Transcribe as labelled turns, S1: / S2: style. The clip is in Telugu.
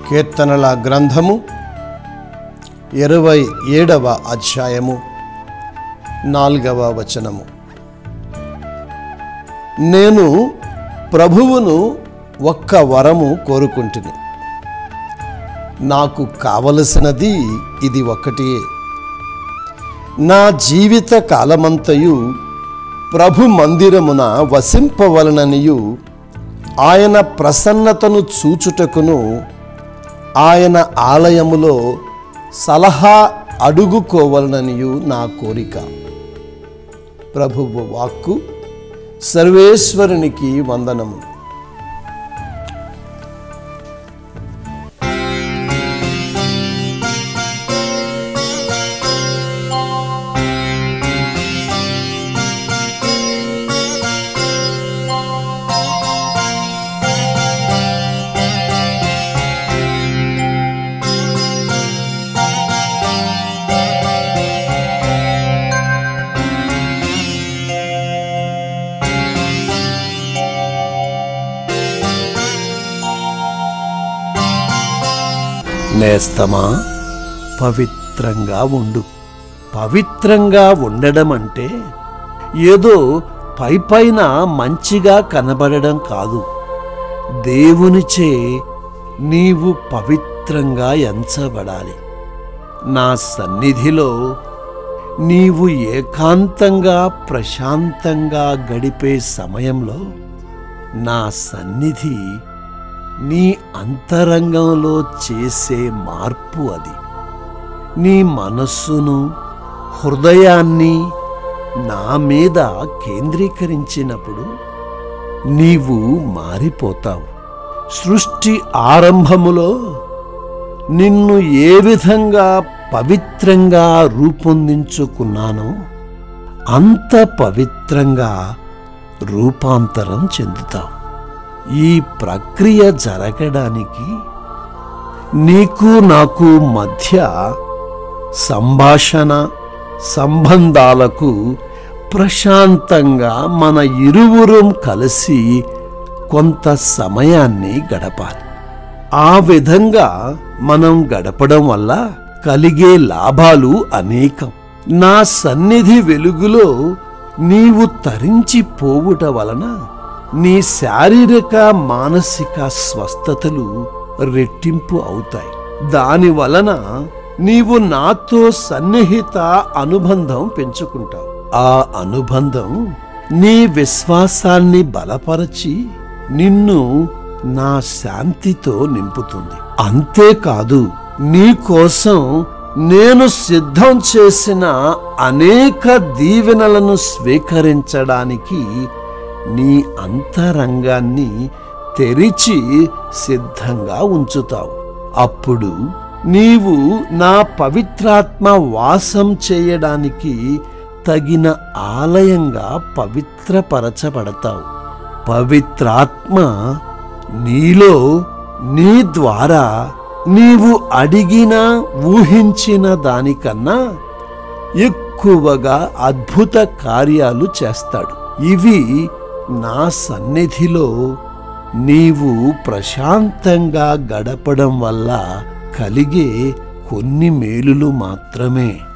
S1: కీర్తనల గ్రంథము ఇరవై ఏడవ అధ్యాయము నాలుగవ వచనము నేను ప్రభువును ఒక్క వరము కోరుకుంటుని నాకు కావలసినది ఇది ఒక్కటియే నా జీవిత కాలమంతయు ప్రభు మందిరమున వసింపవలననియు ఆయన ప్రసన్నతను చూచుటకును ఆయన ఆలయములో సలహా అడుగుకోవలననియు నా కోరిక ప్రభువు వాక్కు సర్వేశ్వరునికి వందనము నేస్తమా పవిత్రంగా ఉండు పవిత్రంగా ఉండడం అంటే ఏదో పైపైన మంచిగా కనబడడం కాదు దేవునిచే నీవు పవిత్రంగా ఎంచబడాలి నా సన్నిధిలో నీవు ఏకాంతంగా ప్రశాంతంగా గడిపే సమయంలో నా సన్నిధి నీ అంతరంగంలో చేసే మార్పు అది నీ మనస్సును హృదయాన్ని నా మీద కేంద్రీకరించినప్పుడు నీవు మారిపోతావు సృష్టి ఆరంభములో నిన్ను ఏ విధంగా పవిత్రంగా రూపొందించుకున్నానో అంత పవిత్రంగా రూపాంతరం చెందుతావు ఈ ప్రక్రియ జరగడానికి నీకు నాకు మధ్య సంభాషణ సంబంధాలకు ప్రశాంతంగా మన ఇరువురం కలిసి కొంత సమయాన్ని గడపాలి ఆ విధంగా మనం గడపడం వల్ల కలిగే లాభాలు అనేకం నా సన్నిధి వెలుగులో నీవు తరించిపోవుట వలన నీ శారీరక మానసిక స్వస్థతలు రెట్టింపు అవుతాయి దాని వలన నీవు నాతో సన్నిహిత అనుబంధం పెంచుకుంటావు ఆ అనుబంధం నీ విశ్వాసాన్ని బలపరచి నిన్ను నా శాంతితో నింపుతుంది అంతేకాదు నీ కోసం నేను సిద్ధం చేసిన అనేక దీవెనలను స్వీకరించడానికి నీ అంతరంగాన్ని తెరిచి సిద్ధంగా ఉంచుతావు అప్పుడు నీవు నా పవిత్రాత్మ వాసం చేయడానికి తగిన ఆలయంగా పవిత్రపరచబడతావు పవిత్రాత్మ నీలో నీ ద్వారా నీవు అడిగిన ఊహించిన దానికన్నా ఎక్కువగా అద్భుత కార్యాలు చేస్తాడు ఇవి నా సన్నిధిలో నీవు ప్రశాంతంగా గడపడం వల్ల కలిగే కొన్ని మేలులు మాత్రమే